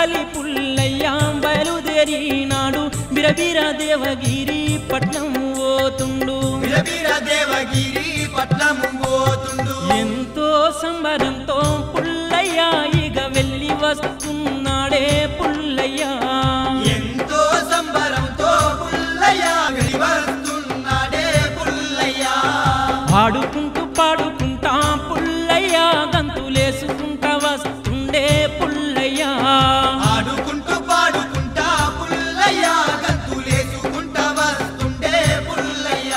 సాకలి పుల్లయ్య బయలుదేరినాడు బిరబిర దేవగిరి పట్నం పోతుండు విరవీర దేవగిరి పట్నము పోతుండు ఎంతో సంబరంతో పుల్లయ్య ఇక వెళ్ళి వస్తున్నాడే పుల్లయ్య ఎంతో సంబరంతో పుల్లయ్య వెలివస్తున్నాడే పుల్లయ్య ఆడుకుంటూ పాడుకుంటా పుల్లయ్య గంతులేసుకుంటా వస్తుండే పుల్లయ్య ఆడుకుంటూ పాడుకుంటా పుల్లయ్య గంతులేసుకుంటా వస్తుండే పుల్లయ్య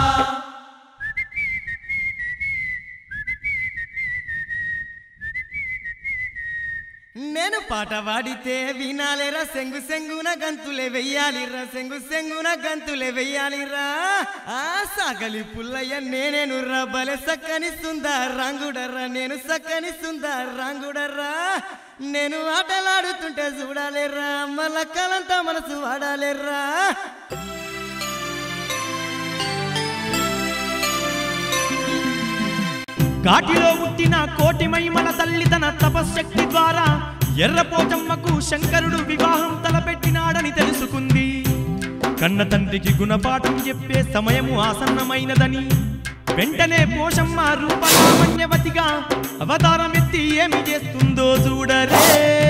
నేను పాట పాడితే వినాలేరా సెంగు సెంగున గంతులే వెయ్యాలిరా సెంగు సెంగున గంతులే వెయ్యాలిరా ఆ సాగలి పుల్లయ్య నేనేను రా బలే సక్కని రంగుడర్రా నేను సక్కని రంగుడర్రా నేను ఆటలాడుతుంటే చూడాలేరా మళ్ళా కలంతా మనసు వాడాలేరా ఘాటిలో పుట్టిన కోటిమై మన తల్లి తన తపశ్శక్తి ద్వారా ఎర్రపోచమ్మకు శంకరుడు వివాహం తలపెట్టినాడని తెలుసుకుంది కన్న తండ్రికి గుణపాఠం చెప్పే సమయము ఆసన్నమైనదని వెంటనే పోషమ్మ రూపలావణ్యవతిగా అవతారం ఎత్తి ఏమి చేస్తుందో చూడరే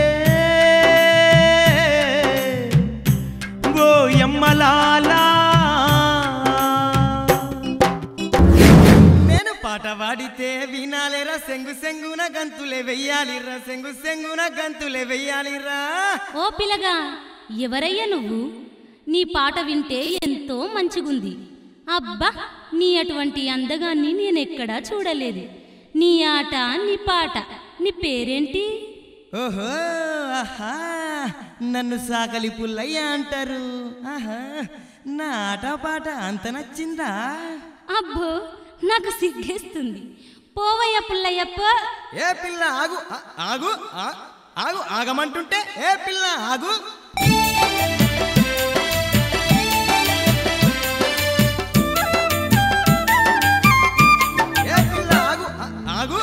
ఓ యమ్మలాలా నేను పాట పాడితే వినాలేరా సెంగు సెంగున గంతులే వెయ్యాలిరా సెంగు సెంగున గంతులే వెయ్యాలిరా ఓ పిల్లగా ఎవరయ్యా నువ్వు నీ పాట వింటే ఎంతో మంచిగుంది అబ్బా నీ అటువంటి అందగాన్ని నేనెక్కడా చూడలేదు నీ ఆట నీ పాట నీ పేరేంటి ఓహో ఆహా నన్ను సాకలి పుల్లయ్య అంటారు ఆహా నా ఆట పాట అంత నచ్చిందా అబ్బో నాకు సిగ్గేస్తుంది పోవయ్య పుల్లయ్యప్ప ఏ పిల్ల ఆగు ఆ- ఆగు ఆ- ఆగు ఆగమంటుంటే ఏ పిల్ల ఆగు ఏ పిల్ల ఆగు ఆ- ఆగు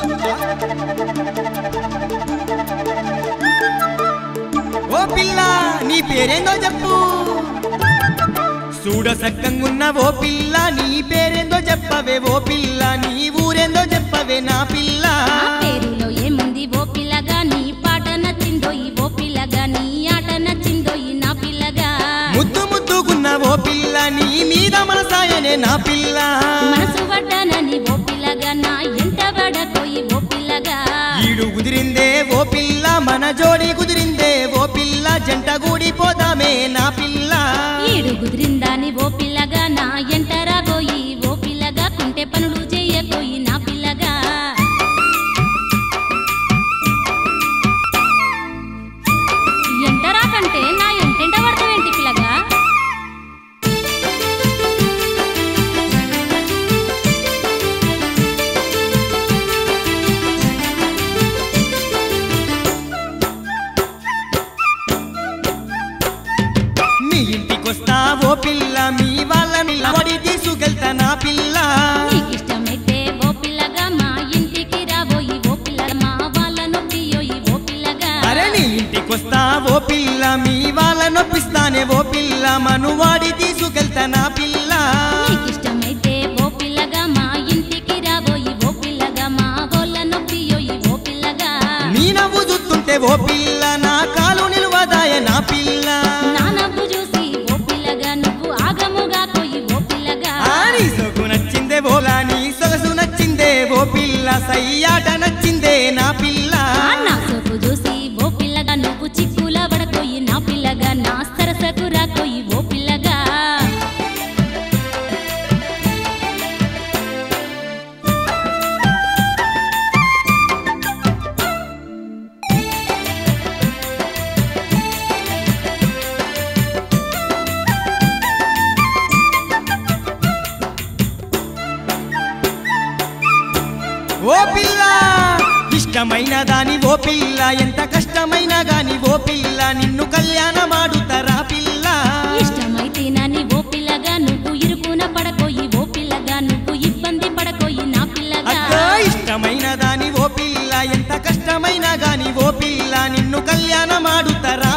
ఓ పిల్ల నీ పేరేందో చెప్పు చూడ సక్కంగున్న ఓ పిల్ల నీ పేరేందో చెప్పవే ఓ పిల్ల నీ ఊరేందో చెప్పవే నా పిల్ల ఆ పేరులో ఏముంది ఓ పిల్లగా నీ పాట నచ్చిందో ఈ ఓ పిల్లగా నీ ఆట నచ్చిందో ఈ నా పిల్లగా ముద్దు ముద్దుకున్న ఓ పిల్ల నీ మీద మనసాయనే నా పిల్ల మనసు పడ్డానని ఓ పిల్లగా నా ఎంట పడకోయి ఓ పిల్లగా ఈడు కుదిరిందే ఓ పిల్ల మన జోడి కుదిరిందే ఓ పిల్ల జంట కూడిపోదామే నా పిల్ల ఈడు కుదిరిందాని ఓ పిల్లగా నా ఎంట రాబోయి ఓ పిల్లగా కుంటే పనులు చెయ్యకోయి నా పిల్లగా ఎంట రాకంటే నా ఎంటెంట పడతావేంటి పిల్లగా మీ ఇంటికొస్తా ఓ పిల్ల మీ వాళ్ళని లవడి తీసుకెళ్తా నా పిల్ల నీకిష్టమైతే ఓ పిల్లగా మా ఇంటికి రాబోయి ఓ పిల్ల మా వాళ్ళ నొప్పియోయి ఓ పిల్లగా అరే నీ ఇంటికొస్తా ఓ పిల్ల మీ వాళ్ళ నొప్పిస్తానే ఓ పిల్ల మనువాడి తీసుకెళ్తా నా పిల్ల నీకిష్టమైతే ఓ పిల్లగా మా ఇంటికి రాబోయి ఓ పిల్లగా మా వాళ్ళ నొప్పియోయి ఓ పిల్లగా నీ నవ్వు చూస్తుంటే ఓ పిల్ల నా కాలు నిలువదాయ నా పిల్ల నా నవ్వు చూసి ఓ పిల్లగా నువ్వు ఆగముగా పోయి ఓ పిల్లగా ఆ నీ సొగు నచ్చిందే ఓలా నీ సొగసు నచ్చిందే ఓ పిల్ల సయ్యాట నచ్చిందే నా పిల్ల ఆ నా సోపు చూసి ఓ పిల్లగా నువ్వు చిక్కుల పడకోయి నా పిల్లగా నా సరసకు రాకోయి ఓ పిల్లగా ఓ పిల్ల ఇష్టమైన దాని ఓ పిల్ల ఎంత కష్టమైనా గాని ఓ పిల్ల నిన్ను కళ్యాణమాడుతారా పిల్ల ఇష్టమైతే నాని ఓ పిల్లగా నువ్వు ఇరుకున పడకోయి ఓ పిల్లగా నువ్వు ఇబ్బంది పడకోయి నా పిల్లగా అక్క ఇష్టమైన దాని ఓ పిల్ల ఎంత కష్టమైనా గాని ఓ పిల్ల నిన్ను కళ్యాణమాడుతారా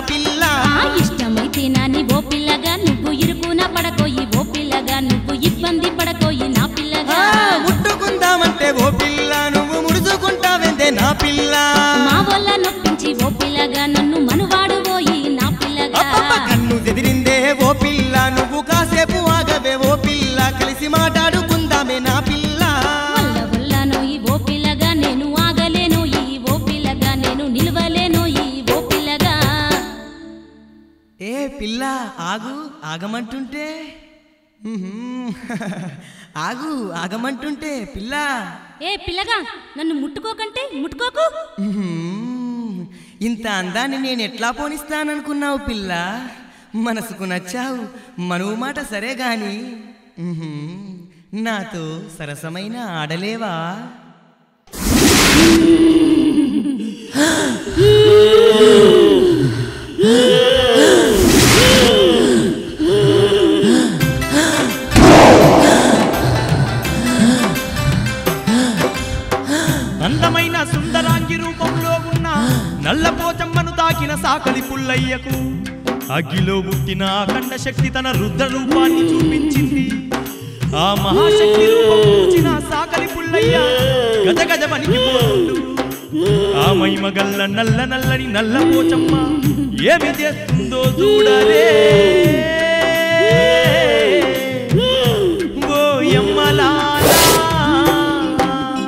ఏ పిల్ల ఆగు ఆగమంటుంటే ఉహుం. ఆగు ఆగమంటుంటే పిల్ల ఏ పిల్లగా నన్ను ముట్టుకోకంటే ముట్టుకోకు ఉహుం. ఇంత అందాన్ని నేను ఎట్లా పోనిస్తాననుకున్నావు పిల్ల మనసుకు నచ్చావు మనువు మాట సరే గాని ఉహుం. నాతో సరసమైన ఆడలేవా అందమైన సుందరాంగి రూపంలో ఉన్న నల్లపోచమ్మను తాకిన సాకలి పుల్లయ్యకు అగ్గిలో పుట్టిన అఖండ శక్తి తన రుద్ర రూపాన్ని చూపించింది ఆ మహాశక్తి రూపం చూచిన సాకలి పుల్లయ్య గజ గజ వణికిపోతుండు ఆ మైమగల్ల నల్ల నల్లని నల్ల పోచమ్మ ఏమి చేస్తుందో చూడరే ఓ యమ్మలాలా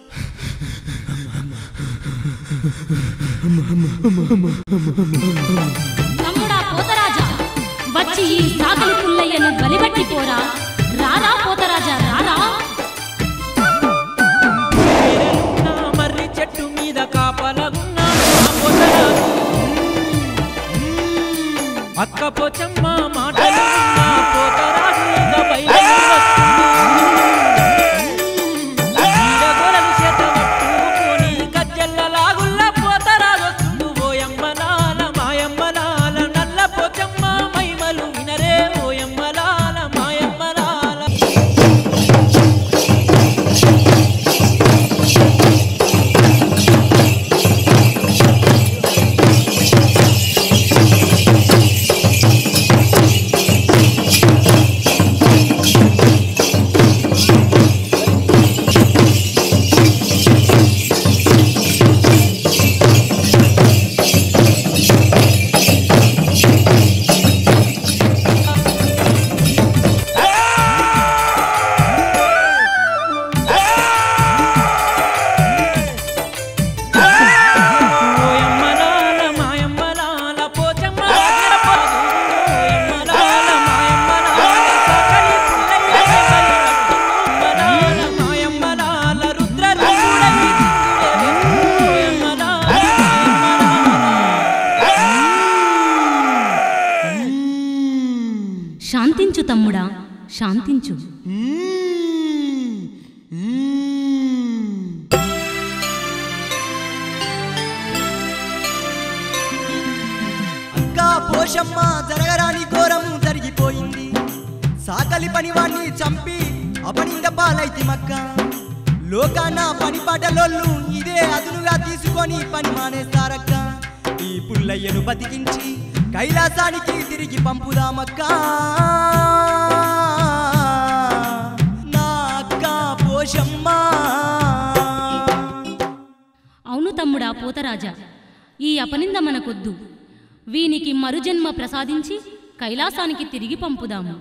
తమ్ముడా పోతరాజా వచ్చి ఈ సాగలి పుల్లయ్యను బలిబట్టి పోరా రారా పోతరాజా రారా పేరెలున్న మర్రి చెట్టు మీద కాపలగున్న మా పొదరాజు. అక్క పోచమ్మ మాటలు విన్న పోతరాజు ఇక బయలుదేరి వస్తుంది. ఈడగొలను చేత పట్టుకొని గజ్జెల్ల లాగుల్ల పోతరాజు వస్తుండు. ఓయమ్మలాల మాయమ్మలాల నల్ల పోచమ్మ మైమలు వినరే ఓయమ్మలాల మాయమ్మలాల ఓయమ్మలాల మాయమ్మలాల పోచమ్మ దగ్గర పోదు. ఓయమ్మలాల మాయమ్మలాల సకలి పుల్లయ్య కైమలి అమ్మలాల మాయమ్మలాల రుద్ర రుద్రుడై దిక్కులేవే. ఓయమ్మలాల శాంతించు తమ్ముడా శాంతించు మ్మ్. మ్మ్. అక్కా పోషమ్మ జరగరాని ఘోరము జరిగిపోయింది సాకలి పనివాణ్ణి చంపి అపనింద పాలైతి మక్క లోకాన పని పాటలోళ్ళు ఇదే అదునుగా తీసుకొని పని మానేస్తారక్క ఈ పుల్లయ్యను బతికించి కైలాసానికి తిరిగి పంపుదామక్కా నా అక్క పోషమ్మ అవును తమ్ముడా పోతరాజా ఈ అపనింద మనకొద్దు వీనికి మరుజన్మ ప్రసాదించి కైలాసానికి తిరిగి పంపుదాము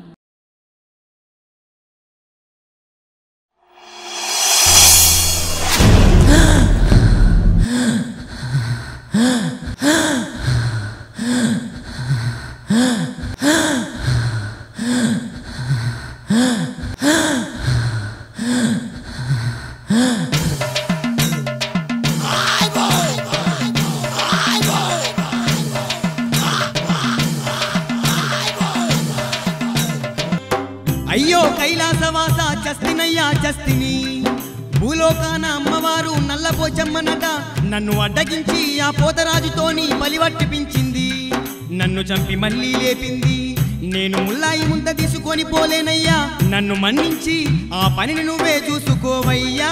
అయ్యో కైలాసవాస చస్తినయ్యా చస్తిని భూలోకాన అమ్మవారు నల్లపోచమ్మనట నన్ను అడ్డగించి ఆ పోతరాజుతోని బలివట్టిపించింది నన్ను చంపి మళ్ళీ లేపింది నేను ముల్లాయి ముంత తీసుకొని పోలేనయ్యా నన్ను మన్నించి ఆ పనిని నువ్వే చూసుకోవయ్యా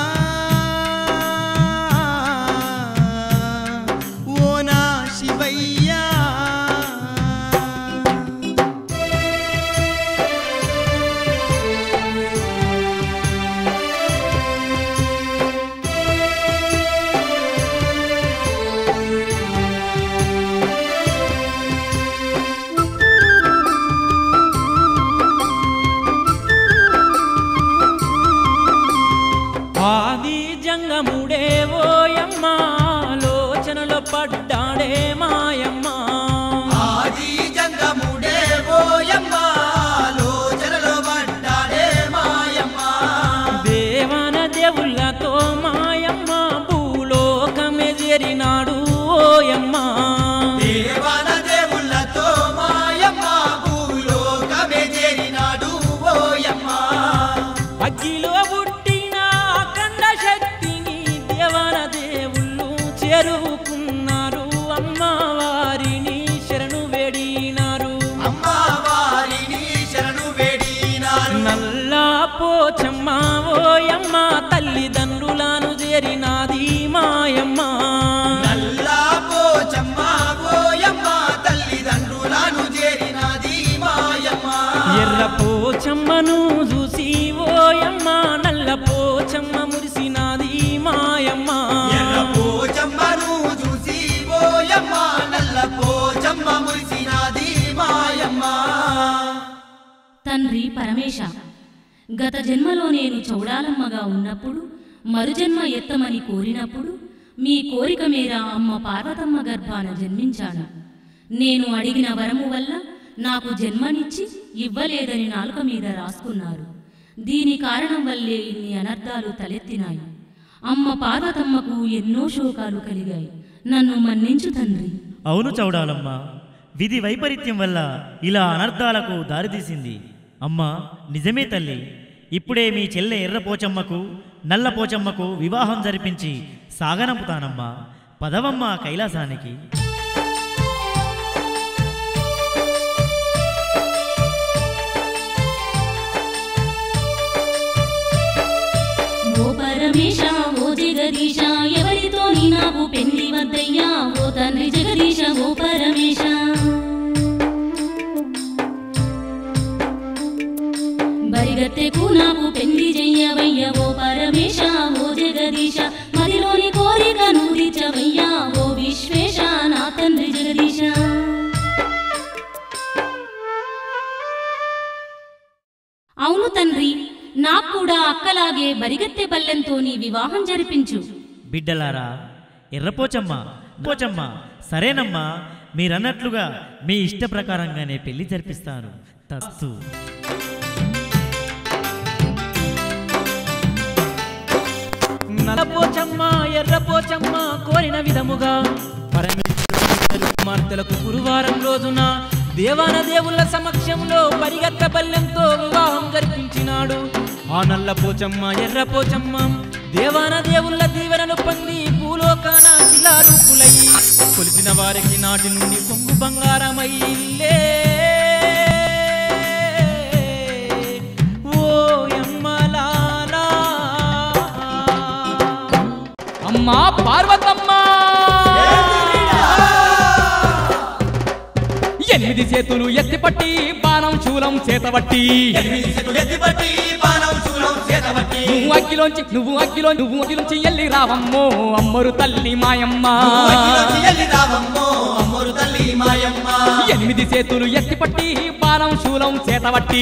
ఓ నా శివయ్యా ఆది జంగముడే ఓయమ్మ లోచనలో పడ్డాడే మాయమ్మ తండ్రి పరమేశ గత జన్మలో నేను చౌడాలమ్మగా ఉన్నప్పుడు మరుజన్మ ఎత్తమని కోరినప్పుడు మీ కోరిక మేర అమ్మ పార్వతమ్మ గర్భాన జన్మించాను నేను అడిగిన వరము వల్ల నాకు జన్మనిచ్చి ఇవ్వలేదని నాలుక మీద రాసుకున్నారు దీని కారణం వల్లే ఇన్ని అనర్థాలు తలెత్తినాయి అమ్మ పార్వతమ్మకు ఎన్నో శోకాలు కలిగాయి నన్ను మన్నించు తండ్రి అవును చౌడాలమ్మ విధి వైపరీత్యం వల్ల ఇలా అనర్థాలకు దారితీసింది అమ్మా నిజమే తల్లి ఇప్పుడే మీ చెల్లె ఎర్రపోచమ్మకు నల్లపోచమ్మకు వివాహం జరిపించి సాగనంపుతానమ్మా పదవమ్మ కైలాసానికి ఓ పరమేశ ఓ జగదీశ ఎవరితో నీ నాకు పెళ్లి వద్దయ్యా ఓ తండ్రి జగదీశ ఓ పరమేశ బరిగత్తెకు నాకు పెళ్లి చెయ్యవయ్య ఓ పరమేశ ఓ జగదీశ మదిలోని కోరిక నూరిచవయ్యా ఓ విశ్వేశ నా తండ్రి జగదీశ అవును తండ్రి నాకు కూడా అక్కలాగే బరిగత్తె బల్లెంతో నీ వివాహం జరిపించు బిడ్డలారా ఎర్రపోచమ్మ పోచమ్మ సరేనమ్మా మీరన్నట్లుగా మీ ఇష్ట ప్రకారంగానే పెళ్లి జరిపిస్తాను తస్తు నల్లపోచమ్మ ఎర్రపోచమ్మ కోరిన విధముగా పరమేశ్వరుడు కుమార్తెలకు గురువారం రోజున దేవాన దేవుళ్ళ సమక్షంలో పరిగెత్త బల్లెంతో వివాహం జరిపించినాడు ఆ నల్ల పోచమ్మ ఎర్ర పోచమ్మ దేవాన దేవుళ్ళ దీవెనను పొంది భూలోకాన శిలారూపులయ్యి కొలిసిన వారికి నాటి నుండి కొంగు బంగారమయ్యిల్లే ఓ యమ్మలాలా అమ్మా పార్వతమ్మ ఎనిమిది చేతులు ఎత్తిపట్టి బాణం శూలం చేతబట్టి నువ్వు అగ్గిలోంచి నువ్వు అగ్గిలో నువ్వు అగ్గిలోంచి ఎల్లి రావమ్మో అమ్మరు తల్లి మాయమ్మ ఎనిమిది చేతులు ఎత్తిపట్టి బాణం శూలం చేతబట్టి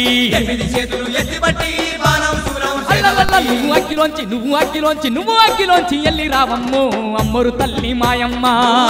అల్లల్లల్ల నువ్వు అగ్గిలోంచి నువ్వు అగ్గిలోంచి నువ్వు అగ్గిలోంచి ఎల్లి రావమ్మో అమ్మరు తల్లి మాయమ్మ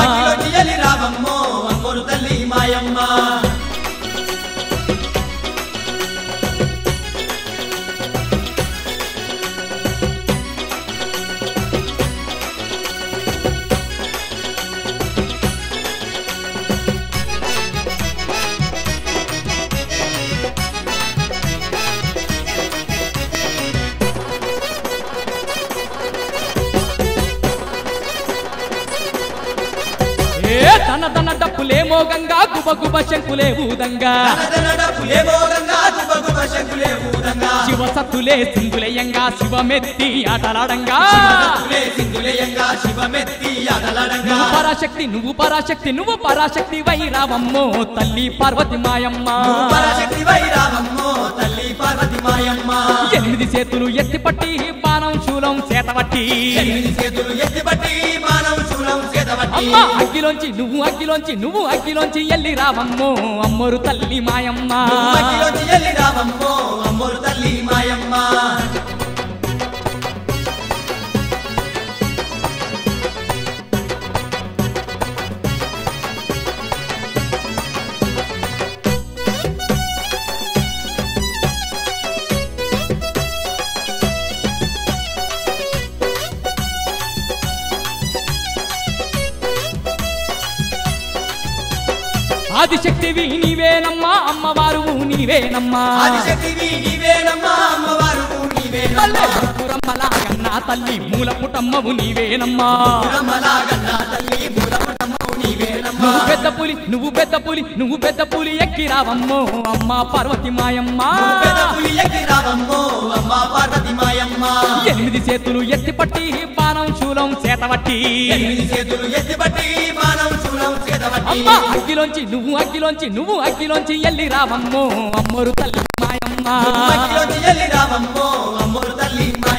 ఏ తన తన డప్పులే మోగంగా గుబ గుబ శంకులే ఊదంగా శివ సత్తులే సింగులయంగా శివమెత్తి ఆటలాడంగా నువ్వు పరాశక్తి నువ్వు పరాశక్తి నువ్వు పరాశక్తి వైరావమ్మో తల్లి పార్వతి మాయమ్మ ఎనిమిది చేతులు ఎత్తిపట్టి బాణం శూలం చేతబట్టి అమ్మ అగ్గిలోంచి నువ్వు అగ్గిలోంచి నువ్వు అగ్గిలోంచి ఎల్లి రావమ్మో అమ్మరు తల్లి మాయమ్మ ఆదిశక్తివి నీవేనమ్మా అమ్మవారు నీవేనమ్మా తల్లే పురమ్మలాగన్నా తల్లి మూల పుటమ్మవు నీవేనమ్మా నువ్వు పెద్ద పులి నువ్వు పెద్ద పులి నువ్వు పెద్ద పులి ఎక్కి రావమ్మో అమ్మ పార్వతి మాయమ్మ ఎనిమిది చేతులు ఎత్తిపట్టి బాణం శూలం చేతబట్టి అమ్మ అగ్గిలోంచి నువ్వు అగ్గిలోంచి నువ్వు అగ్గిలోంచి ఎల్లి రావమ్మో అమ్మరు తల్లి మాయమ్మ